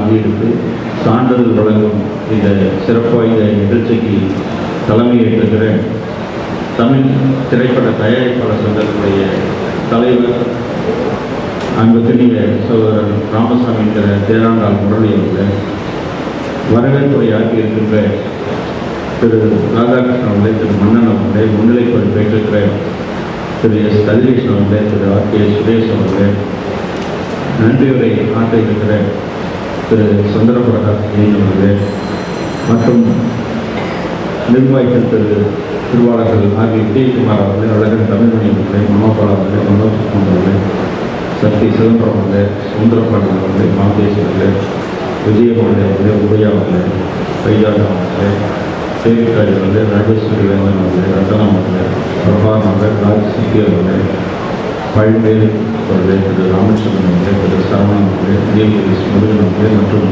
பங்கெடுத்து சான்றிதழ் வழங்கும் இந்த சிறப்பு வாய்ந்த நிகழ்ச்சிக்கு தலைமையேற்றுகிற தமிழ் திரைப்பட தயாரிப்பாளர் சங்கத்தினுடைய தலைவர் அன்புக்குரிய சகோதரர் ராமசாமி என்கிற தேராண்டாள் முரளி அவர்கள் வரவேற்புரை ஆக்கியிருக்கின்ற திரு ராதாகிருஷ்ணன் அவர்களே திரு மன்னன் அவர்களே முன்னிலை பொறுப்பேற்றிருக்கிற திரு எஸ் கதிரேஷன் அவர்களே திரு ஆர் கே சுரேஷ் அவர்களே நன்றியுரை ஆற்ற இருக்கிற திரு சந்திரபிரகாஷ் ஜெயின் அவர்களே மற்றும் நிர்வாகிகள் திரு திருவாளர்கள் ஆகிய விஜயகுமார் அவர்களே அழகன் தமிழ்மணி அவர்களே மனோபால் அவர்களே மனோஜ் குமார் அவர்களே சக்தி சிதம்பரம் அவர்களே சுந்தரபாண்டன் அவர்களே மாதேஷ் அவர்களே விஜயபாண்டி அவர்களே உதயா அவர்களே வைஜாகா அவர்களே தேவிகாரி அவர்களே ராஜேஸ்வரி வேந்தன் அவர்களே ரத்தனம் அவர்களே பிரபாகர் அவர்கள் ராஜ் சிப்பி அவர்களே பல்வேறு அவர்களே திரு ராமச்சந்திரன் அவர்களே திரு சரவணன் அவர்களே நீலகிரி முருகன் அவர்களே மற்றும்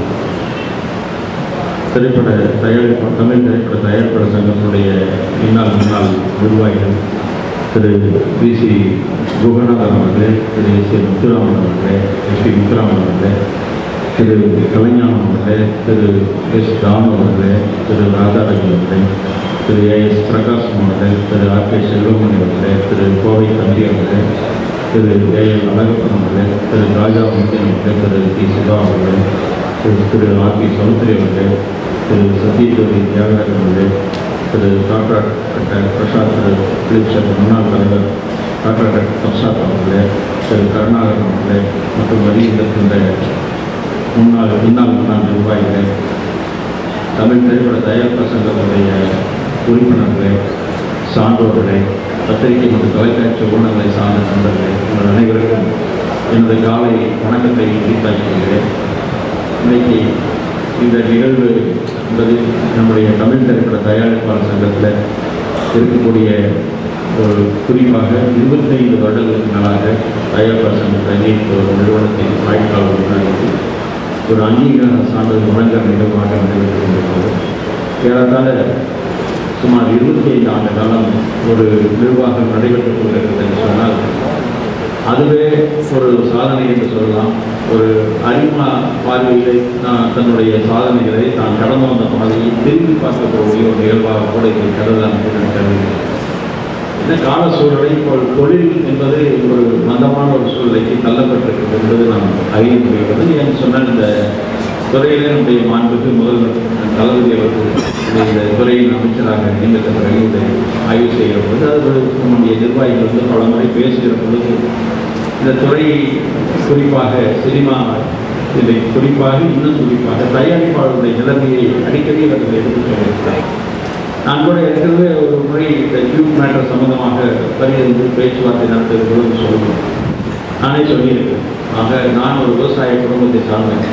திரைப்பட தயாரிப்பு தமிழ் திரைப்பட தயாரிப்பாளர் சங்கத்தினுடைய முன்னாள் முன்னாள் நிர்வாகிகள் திரு பி சி குகநாதன் அவர்களே திரு எஸ் ஏ முத்துராமன் அவர்களே எஸ் பி முத்துராமன் அவர்களே திரு கலைஞானம் அவர்களே திரு எஸ் தானு அவர்களே திரு ராதாரவி அவர்களே திரு ஏ எஸ் பிரகாஷ் அவர்களே திரு ஆர் கே செல்வமணி அவர்களே திரு கோவை தம்பி அவர்களே திரு ஏ எல் அழகப்பன் அவர்களே திரு ராஜா முத்தியன் அவர்களே திரு டி சிவா அவர்களே திரு திரு ஆர் பி சௌத்ரி அவர்களே திரு சத்யஜோதி தியாகராஜன் அவர்களே திரு டாக்டர் டாக்டர் பிரசாத் திரு பிலிப்சர் முன்னாள் தலைவர் டாக்டர் டாக்டர் பிரசாத் அவர்களே திரு கருணாகரன் அவர்களே மற்றும் வருகின்ற முன்னாள் முன்னாள் முன்னாள் நிர்வாகிகளே தமிழ் திரைப்பட தயாரிப்பு சங்கத்துடைய உறுப்பினர்களே சான்றோர்களே பத்திரிகை மற்றும் தொலைக்காட்சி ஊடகங்களை சார்ந்த நண்பர்களே உங்கள் அனைவருக்கும் எனது காலை வணக்கத்தை உரித்தாக்கிக் கொள்கிறேன் இன்னைக்கு இந்த நிகழ்வு என்பது நம்முடைய தமிழ் திரைப்பட தயாரிப்பாளர் சங்கத்தில் இருக்கக்கூடிய ஒரு குறிப்பாக இருபத்தைந்து வருடங்களுக்கு மேலாக தயாரிப்பாளர் சங்கத்தை நீக்க ஒரு நிறுவனத்தின் வாய்க்கால் உருவாக்கி ஒரு அங்கீகார சான்றிதழ் வழங்க நிகழ்வாக நடைபெற்று கொண்டிருக்கிறது ஏறத்தாழ சுமார் இருபத்தி ஐந்து ஆண்டு காலம் ஒரு நிர்வாகம் நடைபெற்றுக் கொண்டிருக்கிறது என்று சொன்னால் அதுவே ஒரு சாதனை என்று சொல்லலாம் ஒரு அறிமுக பார்வையிலே தான் தன்னுடைய சாதனைகளை தான் கடந்து வந்த பாதையை திரும்பி பார்க்கக்கூடிய ஒரு நிகழ்வாக கூட இதை கருதலாம் என்று நான் கருதுகிறேன் இந்த கால சூழலை இப்போ தொழில் என்பது ஒரு மந்தமான ஒரு சூழ்நிலைக்கு தள்ளப்பட்டிருக்கிறது என்பது நாம் அறிய முடிகிறது ஏன்னு சொன்னால் இந்த துறையிலே நம்முடைய மாண்புக்கு முதல்வர் தளபதி அவர்கள் இந்த துறையின் அமைச்சராக நியமித்த பிறகு இதை ஆய்வு செய்கிற பொழுது அது ஒரு நம்முடைய நிர்வாகிகள் வந்து பல முறை பேசுகிற பொழுது இந்த துறை குறிப்பாக சினிமா இதை குறிப்பாக இன்னும் குறிப்பாக தயாரிப்பாளருடைய நிலைமையை அடிக்கடி அவர்கள் எடுத்துச் சொல்லியிருக்கிறார் நான் கூட ஏற்கனவே ஒரு முறை இந்த டியூப் மேட்டர் சம்பந்தமாக பரிந்து பேச்சுவார்த்தை நடத்துகிற பொழுது சொல்லணும் நானே சொல்லியிருக்கேன் ஆக நான் ஒரு விவசாய குடும்பத்தை சார்ந்தேன்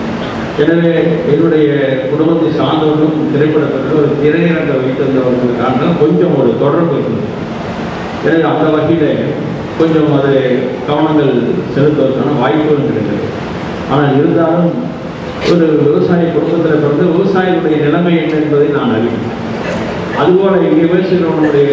எனவே என்னுடைய குடும்பத்தை சார்ந்தவர்களும் திரைப்படத்தில் ஒரு திரையரங்க வைத்திருந்தவர்களுக்கான கொஞ்சம் ஒரு தொடர்பு இருந்தது எனவே அந்த வகையில் கொஞ்சம் அது கவனங்கள் செலுத்துவதற்கான வாய்ப்புகளும் கிடைத்தது ஆனால் இருந்தாலும் ஒரு விவசாய குடும்பத்தில் பிறந்து விவசாயிகளுடைய நிலைமை என்ன என்பதை நான் அறிவேன் அதுபோல இங்கே பேசுகிறவனுடைய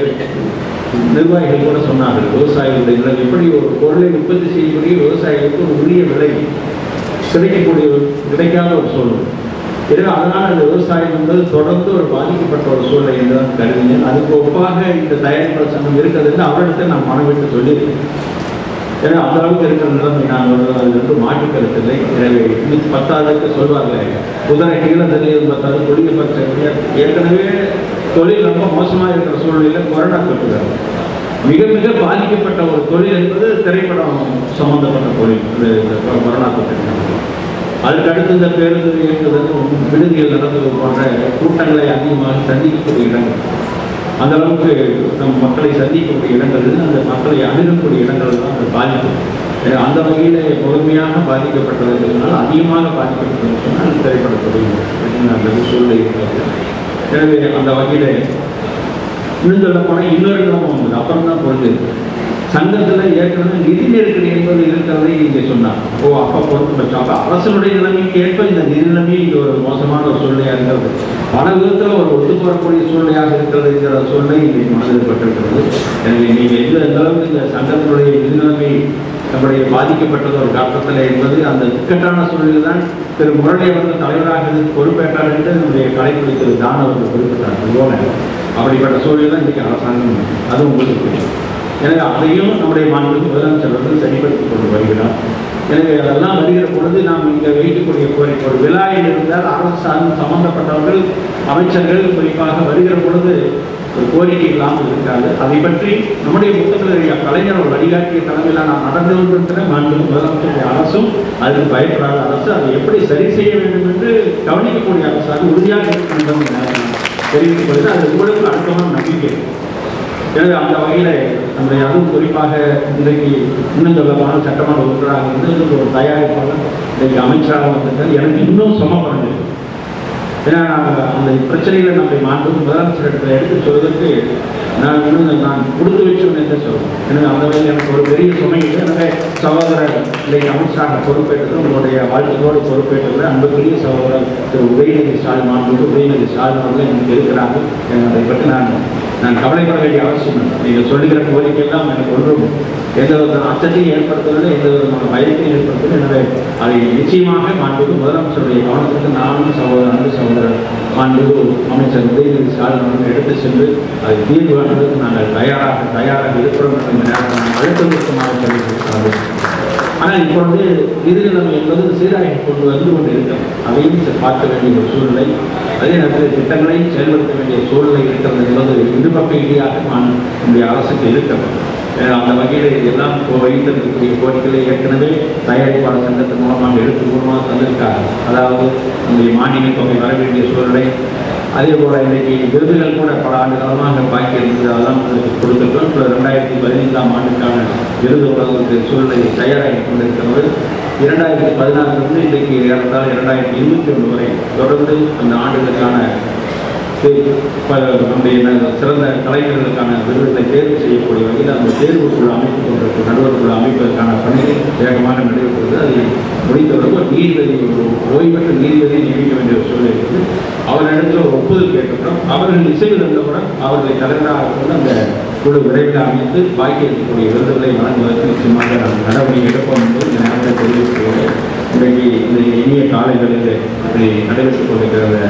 நிர்வாகிகள் கூட சொன்னார்கள் விவசாயிகளுடைய நிலை எப்படி ஒரு பொருளை உற்பத்தி செய்யக்கூடிய விவசாயிகளுக்கு ஒரு உரிய விலை கிடைக்கக்கூடிய ஒரு கிடைக்காத ஒரு சூழ்நிலை எனவே அதனால் அந்த விவசாயம் என்பது தொடர்ந்து ஒரு பாதிக்கப்பட்ட ஒரு சூழ்நிலை என்று தான் கருதினேன் அதுக்கு ஒப்பாக இந்த தயாரிப்பாளர் சங்கம் இருக்கிறது என்று அவரிடத்தில் நான் மனவிட்டு சொல்லியிருக்கேன் ஏன்னா அந்த அளவுக்கு இருக்கிற நிலைமை நான் வந்து அது வந்து மாற்று கருத்தில்லை எனவே இன்னும் பத்தாவதுக்கு சொல்வார்கள் குதிரை கீழே தெரியும் பத்தாவது கொடிய பற்ற ஏற்கனவே தொழில் ரொம்ப மோசமாக இருக்கிற சூழ்நிலையில் கொரோனா தொற்றுகிறார் மிக மிக பாதிக்கப்பட்ட ஒரு தொழில் என்பது திரைப்படம் சம்பந்தப்பட்ட தொழில் இந்த இந்த கொரோனா தொற்று அதுக்கு அடுத்து இந்த பேருந்து இயங்குவது விடுதிகள் நடந்தது போன்ற கூட்டங்களை அதிகமாக சந்திக்கக்கூடிய இடங்கள் அந்த அளவுக்கு நம் மக்களை சந்திக்கக்கூடிய இடங்கள் அந்த மக்களை அணுகக்கூடிய இடங்கள் தான் அந்த பாதிப்பு எனவே அந்த வகையில் முழுமையாக பாதிக்கப்பட்டது என்று சொன்னால் அதிகமாக பாதிக்கப்பட்டது என்று சொன்னால் திரைப்படத்துறை நல்ல சூழ்நிலை இருக்கிறது எனவே அந்த வகையில் இன்னும் சொல்ல போனால் இன்னொரு இடமும் வந்தது அப்புறம் தான் பொழுது சங்கத்தில் ஏற்கனவே நிதி நெருக்கடி என்பது இருக்கிறதை இங்கே சொன்னார் ஓ அப்பா பொறுத்து வச்சோம் அப்போ அரசனுடைய நிலைமைக்கு ஏற்ப இந்த நிதி நிலைமை இது ஒரு மோசமான ஒரு சூழ்நிலையாக இருக்கிறது பல விதத்தில் ஒரு ஒத்து போகக்கூடிய சூழ்நிலையாக இருக்கிறது என்கிற சூழ்நிலை இங்கே மனதில் பட்டிருக்கிறது எனவே நீங்கள் எந்த எந்த அளவுக்கு இந்த சங்கத்தினுடைய நிதி நிலைமை நம்முடைய பாதிக்கப்பட்டது ஒரு காலத்தில் என்பது அந்த இக்கட்டான சூழலில் தான் திரு முரளி அவர்கள் தலைவராக இருந்து பொறுப்பேற்றார் என்று நம்முடைய கலைக்குழு திரு தான அவர்கள் குறிப்பிட்டார் அதுபோல அப்படிப்பட்ட சூழலில் தான் இன்றைக்கு அரசாங்கம் அது உங்களுக்கு தெரியும் எனவே அதையும் நம்முடைய மாநிலத்தில் முதலமைச்சர் அவர்கள் சரிப்படுத்திக் கொண்டு வருகிறார் எனவே அதெல்லாம் வருகிற பொழுது நாம் இங்கே வைக்கக்கூடிய கோரிக்கை ஒரு விழாவில் இருந்தால் அரசு சார்ந்து சம்பந்தப்பட்டவர்கள் அமைச்சர்கள் குறிப்பாக வருகிற பொழுது ஒரு கோரிக்கை இல்லாமல் இருக்காது அதை பற்றி நம்முடைய புத்தகத்தில் கலைஞர் ஒரு வழிகாட்டிய தலைமையில் நான் நடந்து கொண்டிருக்கிற மாண்பு முதலமைச்சருடைய அரசும் அதுக்கு பயப்படாத அரசு அதை எப்படி சரி செய்ய வேண்டும் என்று கவனிக்கக்கூடிய அரசாக உறுதியாக இருக்கும் என்பதை நான் தெரிவித்துக் கொள்வது அது உங்களுக்கு அடக்கமான நம்பிக்கை எனவே அந்த வகையில் நம்முடைய அதுவும் குறிப்பாக இன்றைக்கு இன்னும் சொல்லப்போனால் சட்டமன்ற உறுப்பினராக இருந்து இன்னும் ஒரு தயாரிப்பாளர் இன்றைக்கு அமைச்சராக வந்திருக்கார் எனக்கு இன்னும் சமப்படுது ஏன்னா நாங்கள் அந்த பிரச்சனைகளை நம்முடைய மாண்பு முதலமைச்சர் இடத்துல எடுத்து சொல்வதற்கு நான் இன்னும் நான் கொடுத்து வச்சோம் என்று சொல்லுவேன் எனவே அந்த வகையில் எனக்கு ஒரு பெரிய சுமை இல்லை எனவே சகோதரர் இன்றைக்கு அமைச்சராக பொறுப்பேற்றது உங்களுடைய வாழ்க்கையோடு பொறுப்பேற்றது அன்புக்குரிய சகோதரர் திரு உதயநிதி ஸ்டாலின் மாண்புக்கு உதயநிதி ஸ்டாலின் அவர்கள் எனக்கு இருக்கிறார்கள் எனக்கு அதை பற்றி நான் நான் கவலைப்பட வேண்டிய அவசியம் இல்லை நீங்கள் சொல்லுகிற கோரிக்கையெல்லாம் எனக்கு ஒன்றும் எந்த வித அச்சத்தையும் ஏற்படுத்துவதில்லை எந்த விதமான பயத்தையும் ஏற்படுத்துவதில்லை எனவே அதை நிச்சயமாக மாண்புக்கு முதலமைச்சருடைய கவனத்துக்கு நானும் சகோதரர் அன்பு சகோதரர் மாண்புக்கு அமைச்சர் உதயநிதி ஸ்டாலின் அவர்கள் எடுத்து சென்று அதை தீர்வு காண்பதற்கு நாங்கள் தயாராக தயாராக இருக்கிறோம் என்ற இந்த நேரத்தில் நான் அழுத்தம் திருத்தமாக தெரிவித்திருக்கிறார்கள் ஆனால் இப்பொழுது எதிர்நிலைமை என்பது சீராகி கொண்டு வந்து கொண்டு இருக்கிறது அதையும் ச- பார்க்க வேண்டிய ஒரு சூழ்நிலை அதே நேரத்தில் திட்டங்களை செயல்படுத்த வேண்டிய சூழ்நிலை இருக்கிறது என்பது இருபக்க இடியாக நான் நம்முடைய அரசுக்கு இருக்கிறது அஹ் அந்த வகையில் இதெல்லாம் இப்போ வைத்திருக்கக்கூடிய கோரிக்கைகளை ஏற்கனவே தயாரிப்பாளர் சங்கத்தின் மூலமாக எழுத்து மூலமாக தந்திருக்காங்க அதாவது நம்முடைய மானிய தொகை வர வேண்டிய சூழ்நிலை அதே போல இன்னைக்கு விருதுகள் கூட பல ஆண்டு காலமாக பாக்கி இருந்தது அதெல்லாம் உங்களுக்கு கொடுத்துருக்கோம் இப்போ ரெண்டாயிரத்தி பதினைந்தாம் ஆண்டுக்கான விருது வழங்குவதற்கு சூழ்நிலை தயாராகி கொண்டிருக்கிறது இரண்டாயிரத்தி பதினாறிலிருந்து இன்றைக்கு ஏறத்தாழ இரண்டாயிரத்தி இருபத்தி ஒன்று வரை தொடர்ந்து அந்த ஆண்டுகளுக்கான தே- ப- நம்முடைய ந- சிறந்த கலைஞர்களுக்கான விருதுகளை தேர்வு செய்யக்கூடிய வகையில் அந்த தேர்வு குழு அமைத்துக் கொண்டிருக்கும் நடுவர் குழு அமைப்பதற்கான பணிகள் வேகமாக நடைபெறுகிறது அதை முடித்தவர்கள் ஒரு நீதிபதி ஒரு ஓய்வு பெற்ற நீதிபதியை நியமிக்க வேண்டிய ஒரு சூழ்நிலை இருக்குது அவரிடத்தில் ஒரு ஒப்புதல் கேட்டுக்கிறோம் அவர்கள் இசையில் இருந்தவுடன் அவர்களை தலைவராக கொண்டு அந்த குழு விரைவில் அமைத்து பாக்கி இருக்கக்கூடிய விருதுகளை வழங்குவதற்கு நிச்சயமாக நாம் நடவடிக்கை எடுப்போம் என்பது இந்த நேரத்தில் தெரிவித்துள்ளேன் இன்றைக்கு இந்த இனிய காலைகளில் இப்படி நடைபெற்றுக் கொண்டிருக்கிற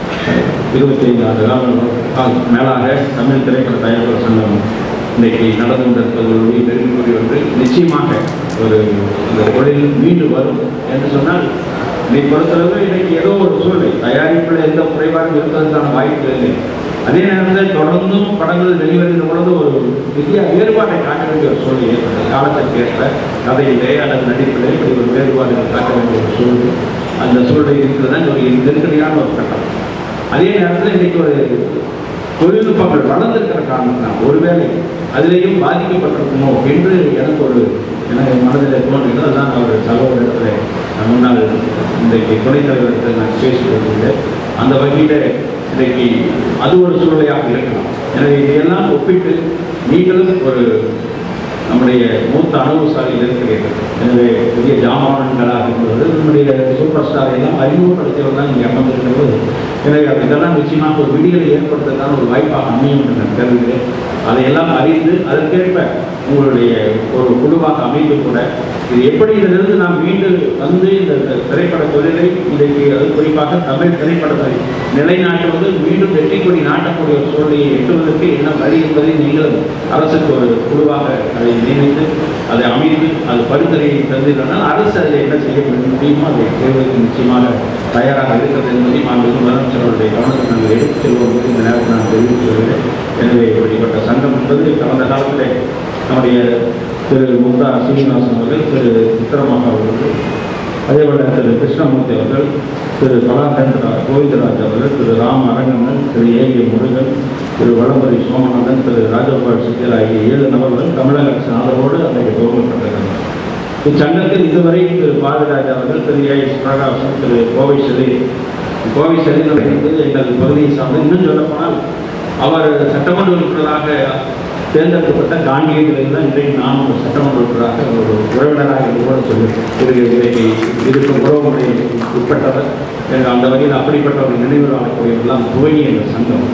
இருபத்தி ஐந்து ஆண்டு காலம் மேலாக தமிழ் திரைப்பட தயாரிப்பாளர் சங்கம் இன்றைக்கு நடந்து கொண்டிருப்பது ஒரு பெருமைக்குரிய ஒன்று நிச்சயமாக ஒரு இந்த தொழில் மீண்டு வரும் என்று சொன்னால் இதை பொறுத்தளவு இன்னைக்கு ஏதோ ஒரு சூழ்நிலை தயாரிப்பில் எந்த குறைபாடும் இருப்பதற்கான வாய்ப்பு இல்லை அதே நேரத்தில் தொடர்ந்தும் படங்கள் வெளிவருகிற பொழுது ஒரு வித்தியா வேறுபாட்டை காட்ட வேண்டிய ஒரு சூழ்நிலை ஏற்பட்டது காலத்திற்கு ஏற்ப கதையிலே அல்லது நடிப்பிலே இப்படி ஒரு வேறுபாடுகள் காட்ட வேண்டிய ஒரு சூழ்நிலை அந்த சூழ்நிலை இருக்கிறது ஒரு நெருக்கடியான ஒரு கட்டம் அதே நேரத்தில் இன்னைக்கு ஒரு தொழில்நுட்பங்கள் வளர்ந்திருக்கிற காரணத்தினால் ஒருவேளை அதிலேயும் பாதிக்கப்பட்டிருக்குமோ என்று எனக்கு ஒரு எனக்கு மனதில் தோன்றுகிறது அதுதான் அவர் சகோதரத்தில் முன்னாள் இன்றைக்கு துணைத் தலைவர்கள் நான் பேசி வருகிறேன் அந்த வகையில் இன்றைக்கு அது ஒரு சூழ்நிலையாக இருக்கலாம் எனவே இதையெல்லாம் ஒப்பிட்டு நீங்களும் ஒரு நம்முடைய மூத்த அனுபவசாலியில் இருக்கிறீர்கள் எனவே புதிய ஜாமான்களாக இருந்தது நம்முடைய சூப்பர் ஸ்டாரை எல்லாம் அறிமுகப்படுத்தியவர் தான் இங்கே அமர்ந்திருக்கிறது எனவே அது இதெல்லாம் நிச்சயமாக ஒரு விடியலை ஏற்படுத்தத்தான் ஒரு வாய்ப்பாக அமையும் என்று நான் கருதுகிறேன் அதையெல்லாம் அறிந்து அதற்கேற்ப உங்களுடைய ஒரு குழுவாக அமைந்து கூட இது எப்படி இதிலிருந்து நாம் மீண்டு வந்து இந்த திரைப்பட தொழிலை இன்றைக்கு அது குறிப்பாக தமிழ் திரைப்படத்தை நிலைநாட்டுவது மீண்டும் வெற்றி கொடி நாட்டக்கூடிய ஒரு சூழ்நிலையை எட்டுவதற்கு என்ன வழி என்பதை நீங்கள் அரசுக்கு ஒரு குழுவாக அதை நியமித்து அதை அமைத்து அது பரிந்துரையை தந்திருந்தால் அரசு அதில் என்ன செய்ய முடியுமோ அதை செய்வதற்கு நிச்சயமாக தயாராக இருக்கிறது என்பதை மாண்பு முதலமைச்சர் அவருடைய கவனத்தை நாங்கள் எடுத்துச் செல்வோம் என்று இந்த நேரத்தில் நான் தெரிவித்துக் கொள்கிறேன் எனவே இப்படிப்பட்ட சங்கம் என்பது கடந்த காலத்தில் நம்முடைய திரு முக்தா சீனிவாசன் அவர்கள் திரு சித்திரமாக அவர்கள் அதேபோல திரு கிருஷ்ணமூர்த்தி அவர்கள் திரு கலாகேந்திரா கோவிந்தராஜ் அவர்கள் திரு ராம அரங்கண்ணன் திரு ஏ கே முருகன் திரு வளம்பரி சோமநாதன் திரு ராஜகோபால் சித்தியல் ஆகிய ஏழு நபர்கள் தமிழக அரசின் ஆதரவோடு அன்றைக்கு துவங்கப்பட்டிருக்கிறது இச்சங்கத்தில் இதுவரை திரு பாரதிராஜ் அவர்கள் திரு ஏ எஸ் பிரகாசம் திரு கோவை செலி கோவை செலில் இருந்து எங்கள் பகுதியை சார்ந்து இன்னும் சொல்லப்போனால் அவர் சட்டமன்ற உறுப்பினராக தேர்ந்தெடுக்கப்பட்ட காந்தியடிகளில் தான் இன்றைக்கு நான் ஒரு சட்டமன்ற உறுப்பினராக ஒரு உறவினராக இருந்து கூட சொல்லியிருக்கேன் திரு இன்றைக்கு இருக்கும் உறவுமுறை உட்பட்டவர் எனக்கு அந்த வகையில் அப்படிப்பட்ட ஒரு நினைவு வாழக்கூடியவர்களாம் துவங்கி என்ற சங்கம்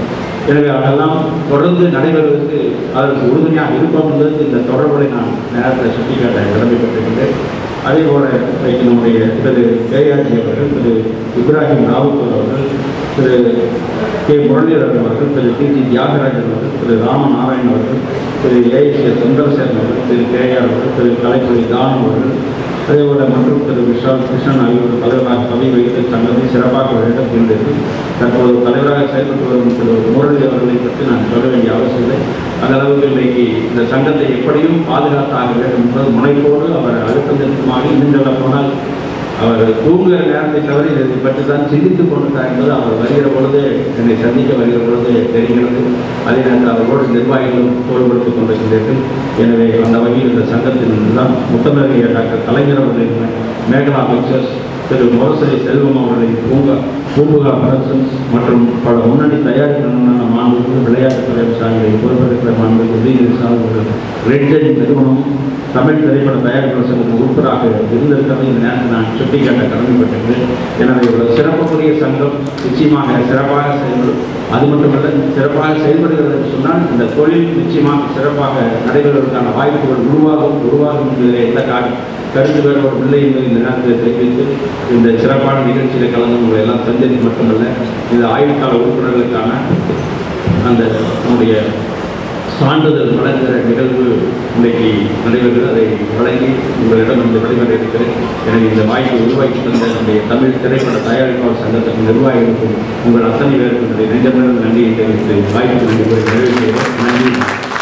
எனவே அதெல்லாம் தொடர்ந்து நடைபெறுவதற்கு அதற்கு உறுதுணையாக இருப்போம் என்பதற்கு இந்த தொடர்புகளை நான் நேரத்தில் சுட்டிக்காட்ட கடமைப்பட்டிருக்கின்றேன் அதே போல இன்றைக்கு நம்முடைய திரு கேஆர்ஜி அவர்கள் திரு இப்ராஹிம் ராவுத்தூர் அவர்கள் திரு கே முரளிதரன் அவர்கள் திரு டி ஜி தியாகராஜன் அவர்கள் திரு ராமநாராயணன் அவர்கள் திரு ஏஎஸ்ஏ சுந்தரசேகரன் அவர்கள் திரு கேஆர் அவர்கள் திரு கலைத்துறை தானம் அவர்கள் அதேபோல மற்றும் திரு விஷால் கிருஷ்ணன் ஆகியோர் தலைவராக பதவி வைத்து சங்கத்தை சிறப்பாக வழிநடத்துகின்றது தற்போது தலைவராக செயல்பட்டு வரும் திரு முரளி அவர்களை பற்றி நான் சொல்ல வேண்டிய அவசியம் இல்லை அந்த அளவுக்கு இன்றைக்கு இந்த சங்கத்தை எப்படியும் பாதுகாத்தாக வேண்டும் என்பது முனைப்போடு அவர் அழுத்தம் திருத்தமாக இன்னும் சொல்ல போனால் அவர் தூங்குகிற நேரத்தை தவிர இதை பற்றி தான் சிந்தித்துக் கொண்டிருந்தார் என்பது அவர் வருகிற பொழுது என்னை சந்திக்க வருகிற பொழுது தெரிகிறது அதே நேரத்தில் அவரோடு நிர்வாகிகளும் தோல்படுத்திக் கொண்டிருக்கின்றீர்கள் எனவே அந்த வகையில் இந்த சங்கத்தின் தான் முத்தமிழக டாக்டர் கலைஞர் அவர்களின் மேகலா பிக்சர்ஸ் திரு முரசரி செல்வம் அவர்களின் பூங்கா பூம்புகா ப்ரொடக்ஷன்ஸ் மற்றும் பல முன்னணி தயாரிப்பு நிறுவன மாண்புக்கு விளையாட்டுத்துறை சார்ந்த பொறுப்பெடுக்கிற மாண்புக்கு உதயநிதி சார்ந்த ரெட்ஜெட் நிறுவனமும் தமிழ் திரைப்பட தயாரிப்பாளர் சங்கத்தின் உறுப்பினராக இருந்திருக்கிறது இந்த நேரத்தில் நான் சுட்டிக்காட்ட கடமைப்பட்டிருக்கிறேன் எனவே இவ்வளவு சிறப்புக்குரிய சங்கம் நிச்சயமாக சிறப்பாக செயல்படும் அது மட்டுமல்ல சிறப்பாக செயல்படுகிறது என்று சொன்னால் இந்த தொழில் நிச்சயமாக சிறப்பாக நடைபெறுவதற்கான வாய்ப்புகள் உருவாகும் உருவாகும் என்பதில் எந்த காரணம் கருத்து வேறுபாடு இல்லை என்பதை இந்த நேரத்தில் தெரிவித்து இந்த சிறப்பான நிகழ்ச்சியில் கலந்து உங்களை எல்லாம் சந்தித்து மட்டுமல்ல இந்த ஆயுட்கால உறுப்பினர்களுக்கான அந்த நம்முடைய சான்றிதழ் வழங்குகிற நிகழ்வு இன்றைக்கு நடைபெறுகிறது அதை வழங்கி உங்களிடம் இந்த விடைபெற இருக்கிறேன் எனவே இந்த வாய்ப்பை உருவாக்கி தந்த நம்முடைய தமிழ் திரைப்பட தயாரிப்பாளர் சங்கத்தின் நிர்வாகிகளுக்கும் உங்கள் அத்தனை பேருக்கும் என்னுடைய நெஞ்சமிருந்து நன்றியை தெரிவித்து வாய்ப்பு நன்றி கூறி நிறைவு செய்கிறேன் நன்றி